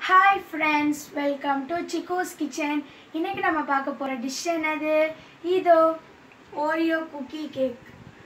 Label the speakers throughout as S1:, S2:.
S1: hi friends welcome to சிக்கோஸ் kitchen இன்னைக்கு நம்ம பார்க்க போகிற டிஷ் என்னது இதோ ஓரியோ குக்கி கேக்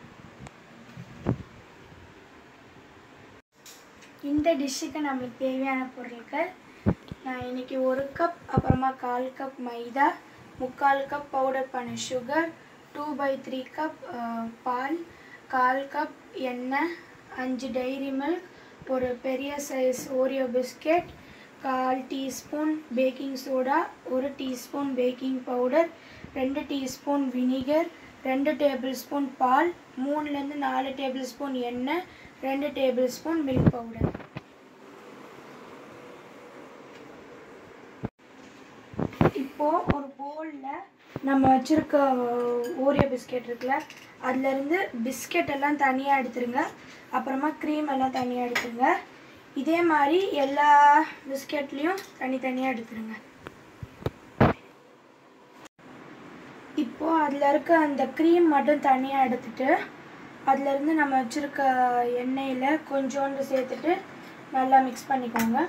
S1: இந்த டிஷ்ஷுக்கு நம்மளுக்கு தேவையான பொருட்கள் நான் இன்னைக்கு ஒரு கப் அப்புறமா கால் கப் மைதா முக்கால் கப் பவுடர் பண்ண sugar two by three cup பால் கால் கப் எண்ணெய் அஞ்சு டைரி மில்க் ஒரு பெரிய சைஸ் ஓரியோ பிஸ்கெட் கால் டீஸ்பூன் பேக்கிங் சோடா ஒரு டீஸ்பூன் பேக்கிங் பவுடர் ரெண்டு டீஸ்பூன் வினிகர் ரெண்டு டேபிள் ஸ்பூன் பால் மூணுலேருந்து நாலு டேபிள் ஸ்பூன் எண்ணெய் ரெண்டு டேபிள் ஸ்பூன் மில்க் பவுடர் இப்போது ஒரு பவுலில் நம்ம வச்சுருக்க ஓரியோ பிஸ்கெட் இருக்குல்ல அதுலேருந்து பிஸ்கெட் எல்லாம் தனியாக எடுத்துருங்க அப்புறமா க்ரீம் எல்லாம் தனியாக எடுத்துருங்க இதே மாதிரி எல்லா பிஸ்கெட்லேயும் தனித்தனியாக எடுத்துருங்க இப்போது அதில் இருக்க அந்த க்ரீம் மட்டும் தனியாக எடுத்துட்டு அதுலேருந்து நம்ம வச்சுருக்க எண்ணெயில் கொஞ்சோண்டு சேர்த்துட்டு நல்லா மிக்ஸ் பண்ணிக்கோங்க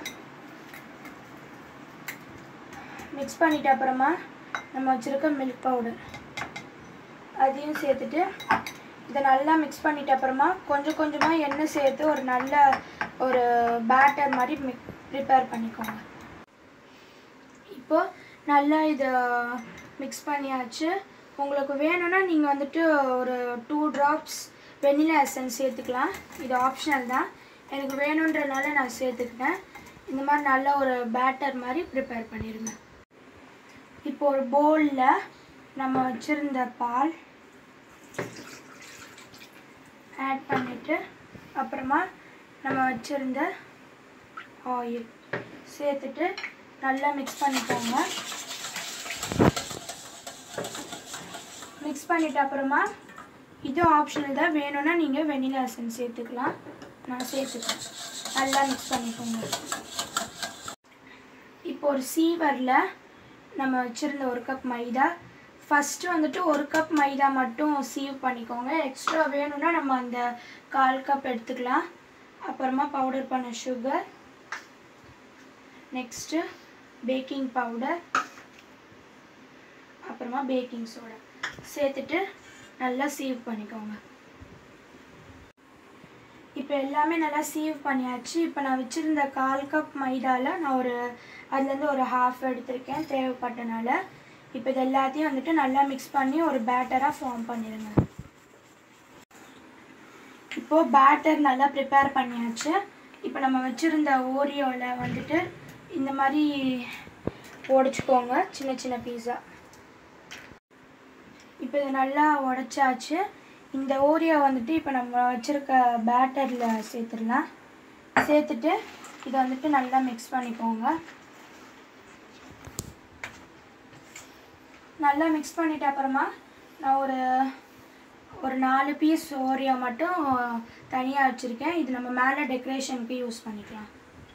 S1: மிக்ஸ் பண்ணிட்ட அப்புறமா நம்ம வச்சுருக்க மில்க் பவுடர் அதையும் சேர்த்துட்டு இதை நல்லா மிக்ஸ் பண்ணிட்ட அப்புறமா கொஞ்சம் கொஞ்சமாக எண்ணெய் சேர்த்து ஒரு நல்ல ஒரு பேட்டர் மாதிரி மிக் ப்ரிப்பேர் பண்ணிக்கோங்க இப்போ நல்லா இதை மிக்ஸ் பண்ணியாச்சு உங்களுக்கு வேணும்னா நீங்கள் வந்துட்டு ஒரு டூ ட்ராப்ஸ் வெனிலா எசன்ஸ் சேர்த்துக்கலாம் இது ஆப்ஷனல் தான் எனக்கு வேணுன்றனால நான் சேர்த்துக்கிட்டேன் இந்த மாதிரி நல்ல ஒரு பேட்டர் மாதிரி ப்ரிப்பேர் பண்ணிடுங்க இப்போ ஒரு பவுலில் நம்ம வச்சுருந்த பால் ஆட் பண்ணிவிட்டு அப்புறமா நம்ம வச்சுருந்த ஆயில் சேர்த்துட்டு நல்லா மிக்ஸ் பண்ணிக்கோங்க மிக்ஸ் பண்ணிட்ட அப்புறமா இதுவும் ஆப்ஷனல் தான் வேணும்னா நீங்கள் வெனிலா எசன்ஸ் சேர்த்துக்கலாம் நான் சேர்த்துக்கிறேன் நல்லா மிக்ஸ் பண்ணிக்கோங்க இப்போ ஒரு சீவரில் நம்ம வச்சுருந்த ஒரு கப் மைதா ஃபஸ்ட்டு வந்துட்டு ஒரு கப் மைதா மட்டும் சீவ் பண்ணிக்கோங்க எக்ஸ்ட்ரா வேணும்னா நம்ம அந்த கால் கப் எடுத்துக்கலாம் அப்புறமா பவுடர் பண்ண சுகர் நெக்ஸ்ட்டு பேக்கிங் பவுடர் அப்புறமா பேக்கிங் சோடா சேர்த்துட்டு நல்லா சீவ் பண்ணிக்கோங்க இப்போ எல்லாமே நல்லா சீவ் பண்ணியாச்சு இப்போ நான் வச்சுருந்த கால் கப் மைதாவில் நான் ஒரு அதுலேருந்து ஒரு ஹாஃப் எடுத்திருக்கேன் தேவைப்பட்டனால இப்போ இது எல்லாத்தையும் வந்துட்டு நல்லா மிக்ஸ் பண்ணி ஒரு பேட்டராக ஃபார்ம் பண்ணிடுங்க இப்போது பேட்டர் நல்லா ப்ரிப்பேர் பண்ணியாச்சு இப்போ நம்ம வச்சுருந்த ஓரியோவில் வந்துட்டு இந்த மாதிரி உடச்சிக்கோங்க சின்ன சின்ன பீஸா இப்போ இதை நல்லா உடச்சாச்சு இந்த ஓரியோ வந்துட்டு இப்போ நம்ம வச்சுருக்க பேட்டரில் சேர்த்துடலாம் சேர்த்துட்டு இதை வந்துட்டு நல்லா மிக்ஸ் பண்ணிக்கோங்க நல்லா மிக்ஸ் பண்ணிட்ட அப்புறமா நான் ஒரு ஒரு நாலு பீஸ் ஓரியோ மட்டும் தனியாக வச்சுருக்கேன் இது நம்ம மேலே டெக்கரேஷனுக்கு யூஸ் பண்ணிக்கலாம்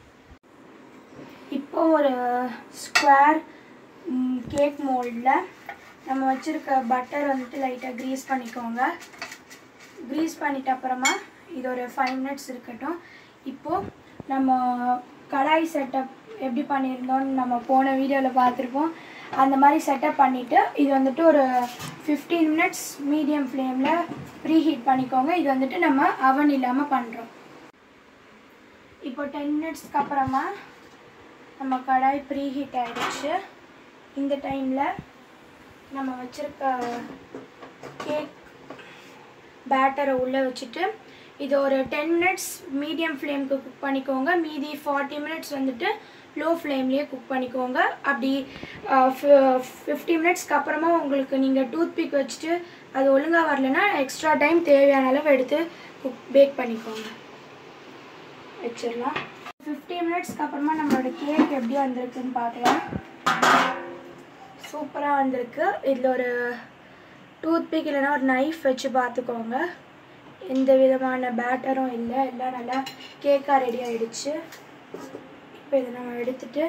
S1: இப்போ ஒரு ஸ்கொயர் கேக் மோல்டில் நம்ம வச்சுருக்க பட்டர் வந்துட்டு லைட்டாக க்ரீஸ் பண்ணிக்கோங்க க்ரீஸ் பண்ணிட்ட அப்புறமா இது ஒரு ஃபைவ் மினிட்ஸ் இருக்கட்டும் இப்போது நம்ம கடாய் செட்டப் எப்படி பண்ணியிருந்தோம்னு நம்ம போன வீடியோவில் பார்த்துருப்போம் அந்த மாதிரி செட்டப் பண்ணிவிட்டு இது வந்துட்டு ஒரு ஃபிஃப்டீன் மினிட்ஸ் மீடியம் ஃப்ளேமில் ப்ரீ ஹீட் பண்ணிக்கோங்க இது வந்துட்டு நம்ம அவன் இல்லாமல் பண்ணுறோம் இப்போ டென் மினிட்ஸ்க்கு அப்புறமா நம்ம கடாய் ப்ரீ ஹீட் ஆகிடுச்சு இந்த டைமில் நம்ம வச்சுருக்க கேக் பேட்டரை உள்ளே வச்சுட்டு இது ஒரு டென் மினிட்ஸ் மீடியம் ஃப்ளேமுக்கு குக் பண்ணிக்கோங்க மீதி ஃபார்ட்டி மினிட்ஸ் வந்துட்டு லோ ஃப்ளேம்லேயே குக் பண்ணிக்கோங்க அப்படி ஃபிஃப்டி மினிட்ஸ்க்கு அப்புறமா உங்களுக்கு நீங்கள் டூத் பிக் வச்சுட்டு அது ஒழுங்காக வரலன்னா எக்ஸ்ட்ரா டைம் தேவையான அளவு எடுத்து குக் பேக் பண்ணிக்கோங்க வச்சிடலாம் ஃபிஃப்டி மினிட்ஸ்க்கு அப்புறமா நம்மளோட கேக் எப்படி வந்திருக்குன்னு பார்க்கலாம் சூப்பராக வந்திருக்கு இதில் ஒரு டூத் பிக் இல்லைன்னா ஒரு நைஃப் வச்சு பார்த்துக்கோங்க எந்த விதமான பேட்டரும் இல்லை எல்லாம் நல்லா கேக்காக ரெடி ஆகிடுச்சு இப்போ இதை நம்ம எடுத்துட்டு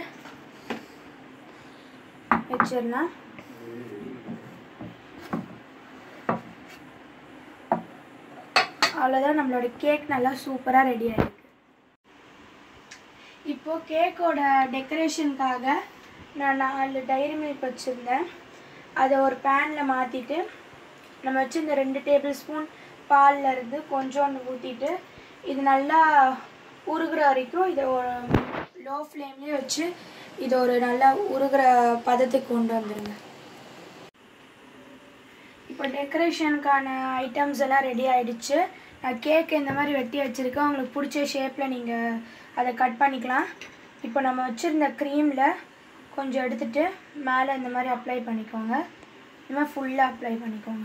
S1: வச்சிடலாம் அவ்வளோதான் நம்மளோட கேக் நல்லா சூப்பராக ரெடி ஆகிருக்கு இப்போ இப்போது கேக்கோட டெக்கரேஷனுக்காக நான் நாலு டைரி மில்க் வச்சுருந்தேன் அதை ஒரு பேனில் மாற்றிட்டு நம்ம வச்சிருந்த ரெண்டு டேபிள் ஸ்பூன் பாலில் இருந்து கொஞ்சோண்டு ஊற்றிட்டு இது நல்லா உருகுற வரைக்கும் இதை ஒரு லோ ஃப்ளேம்லேயே வச்சு இது ஒரு நல்லா உருகுற பதத்துக்கு கொண்டு வந்துடுங்க இப்போ டெக்கரேஷனுக்கான ஐட்டம்ஸ் எல்லாம் ரெடி ஆயிடுச்சு நான் கேக் இந்த மாதிரி வெட்டி வச்சுருக்கேன் உங்களுக்கு பிடிச்ச ஷேப்பில் நீங்கள் அதை கட் பண்ணிக்கலாம் இப்போ நம்ம வச்சுருந்த க்ரீமில் கொஞ்சம் எடுத்துட்டு மேலே இந்த மாதிரி அப்ளை பண்ணிக்கோங்க இந்த மாதிரி ஃபுல்லாக அப்ளை பண்ணிக்கோங்க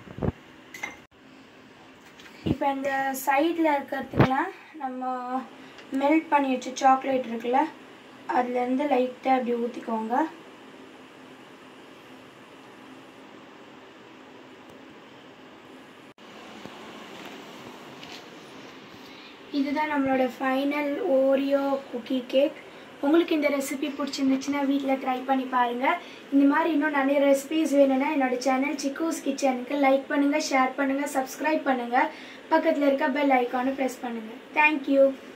S1: இப்போ இந்த சைடில் இருக்கிறதுக்கெலாம் நம்ம மெல்ட் பண்ணி வச்ச சாக்லேட் இருக்குல்ல அதுலேருந்து லைட்டாக அப்படி ஊற்றிக்கோங்க இதுதான் நம்மளோட ஃபைனல் ஓரியோ குக்கி கேக் உங்களுக்கு இந்த ரெசிபி பிடிச்சிருந்துச்சுன்னா வீட்டில் ட்ரை பண்ணி பாருங்கள் இந்த மாதிரி இன்னும் நிறைய ரெசிபிஸ் வேணும்னா என்னோட சேனல் சிக்கூஸ் கிச்சனுக்கு லைக் பண்ணுங்கள் ஷேர் பண்ணுங்கள் சப்ஸ்கிரைப் பண்ணுங்கள் பக்கத்தில் இருக்க பெல் ஐக்கானை ப்ரெஸ் பண்ணுங்கள் தேங்க்யூ